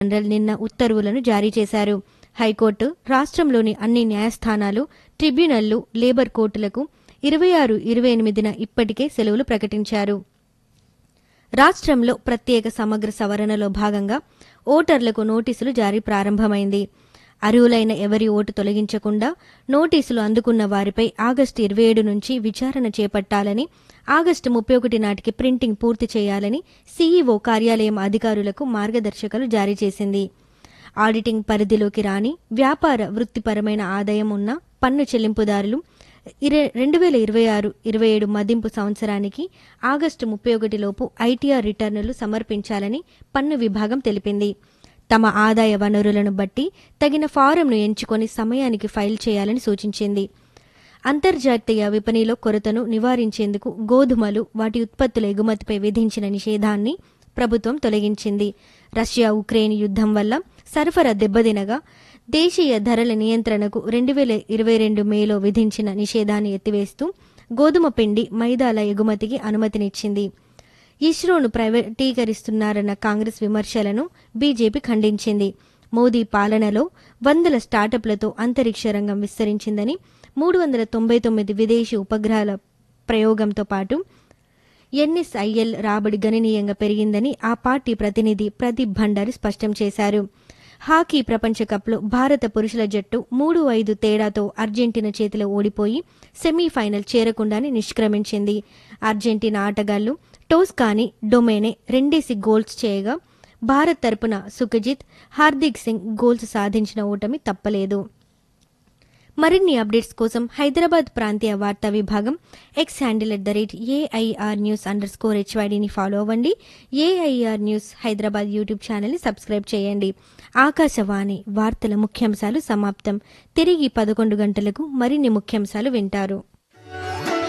general నిన్న ఉత్తర్వులను జారీ చేశారు హైకోర్టు రాష్ట్రంలోని అన్ని న్యాయస్థానాలు ట్రిబ్యునళ్లు లేబర్ కోర్టులకు ఇరవై ఆరు ఇరవై ఎనిమిదిన ఇప్పటికే సెలవులు ప్రకటించారు రాష్ట్రంలో ప్రత్యేక సమగ్ర సవరణలో భాగంగా ఓటర్లకు నోటీసులు జారీ ప్రారంభమైంది అర్హులైన ఎవరి ఓటు తొలగించకుండా నోటీసులు అందుకున్న వారిపై ఆగస్టు ఇరవై ఏడు నుంచి విచారణ చేపట్టాలని ఆగస్టు ముప్పై ఒకటి నాటికి ప్రింటింగ్ పూర్తి చేయాలని సీఈఓ కార్యాలయం అధికారులకు మార్గదర్శకాలు జారీ చేసింది ఆడిటింగ్ పరిధిలోకి రాని వ్యాపార వృత్తిపరమైన ఆదాయం ఉన్న పన్ను చెల్లింపుదారులు ఇర- రెండు వేల ఇరవై ఆరు ఇరవై ఏడు మదింపు సంవత్సరానికి ఆగస్టు ముప్పై ఒకటి లోపు ఐటీఆర్ రిటర్నులు సమర్పించాలని పన్ను విభాగం తెలిపింది తమ ఆదాయ వనరులను బట్టి తగిన ఫారంను ఎంచుకొని సమయానికి ఫైల్ చేయాలని సూచించింది అంతర్జాతీయ విపణిలో కొరతను నివారించేందుకు గోధుమలు వాటి ఉత్పత్తుల ఎగుమతిపై విధించిన నిషేధాన్ని ప్రభుత్వం తొలగించింది రష్యా ఉక్రెయిన్ యుద్ధం వల్ల సరఫరా దెబ్బతినగా దేశీయ ధరల నియంత్రణకు రెండు వేల ఇరవై రెండు మేలో విధించిన నిషేధాన్ని ఎత్తివేస్తూ గోధుమ పిండి మైదాల ఎగుమతికి అనుమతినిచ్చింది ఇస్రోను ప్రైవేటీకరిస్తున్నారన్న కాంగ్రెస్ విమర్శలను బీజేపీ ఖండించింది మోదీ పాలనలో వందల స్టార్టప్లతో అంతరిక్ష రంగం విస్తరించిందని మూడు వందల తొంభై తొమ్మిది విదేశీ ఉపగ్రహాల ప్రయోగంతో పాటు ఎన్ఎస్ఐఎల్ రాబడి గణనీయంగా పెరిగిందని ఆ పార్టీ ప్రతినిధి ప్రదీప్ భండారి స్పష్టం చేశారు హాకీ ప్రపంచ కప్లో భారత పురుషుల జట్టు మూడు ఐదు తేడాతో అర్జెంటీనా చేతిలో ఓడిపోయి సెమీఫైనల్ చేరకుండానే నిష్క్రమించింది అర్జెంటీనా ఆటగాళ్లు టోస్ కాని డొమేనే రెండేసి గోల్స్ చేయగా భారత్ తరపున సుఖజిత్ హార్దిక్ సింగ్ గోల్స్ సాధించిన ఓటమి తప్పలేదు మరిన్ని అప్డేట్స్ కోసం హైదరాబాద్ ప్రాంతీయ వార్తా విభాగం X handle at the rate AIR news under score హెచ్వైడిని ఫాలో అవ్వండి ఏఐఆర్ న్యూస్ హైదరాబాద్ యూట్యూబ్ ఛానల్ని సబ్స్క్రైబ్ చేయండి ఆకాశవాణి వార్తల ముఖ్యాంశాలు సమాప్తం తిరిగి పదకొండు గంటలకు మరిన్ని ముఖ్యాంశాలు వింటారు